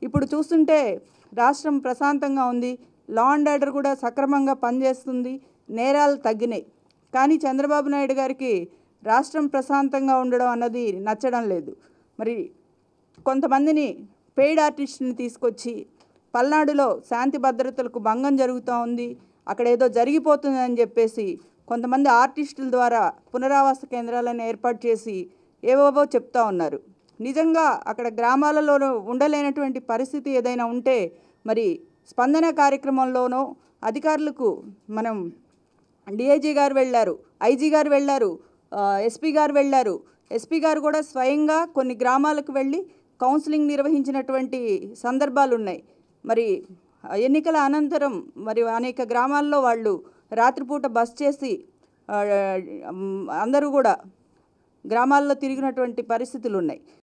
ఇప్పుడు చూస్తుంటే రాష్ట్రం ప్రశాంతంగా ఉంది లా అండ్ ఆర్డర్ కూడా సక్రమంగా పనిచేస్తుంది నేరాలు తగ్గినాయి కానీ చంద్రబాబు నాయుడు గారికి రాష్ట్రం ప్రశాంతంగా ఉండడం అన్నది నచ్చడం లేదు మరి కొంతమందిని పెయిడ్ ఆర్టిస్ట్ని తీసుకొచ్చి పల్నాడులో శాంతి భద్రతలకు భంగం జరుగుతూ ఉంది అక్కడ ఏదో జరిగిపోతుందని చెప్పేసి కొంతమంది ఆర్టిస్టుల ద్వారా పునరావాస కేంద్రాలను ఏర్పాటు చేసి ఏవేవో చెప్తా ఉన్నారు నిజంగా అక్కడ గ్రామాలలో ఉండలేనటువంటి పరిస్థితి ఏదైనా ఉంటే మరి స్పందన కార్యక్రమంలోనో అధికారులకు మనం డిఐజీ గారు వెళ్ళారు ఐజీ గారు వెళ్ళారు ఆ, ఎస్పీ గారు వెళ్ళారు ఎస్పీ గారు కూడా స్వయంగా కొన్ని గ్రామాలకు వెళ్ళి కౌన్సిలింగ్ నిర్వహించినటువంటి సందర్భాలు ఉన్నాయి మరి ఆ, ఎన్నికల అనంతరం మరి అనేక గ్రామాల్లో వాళ్ళు రాత్రిపూట బస్ చేసి ఆ, మ్, అందరూ కూడా గ్రామాల్లో తిరిగినటువంటి పరిస్థితులు ఉన్నాయి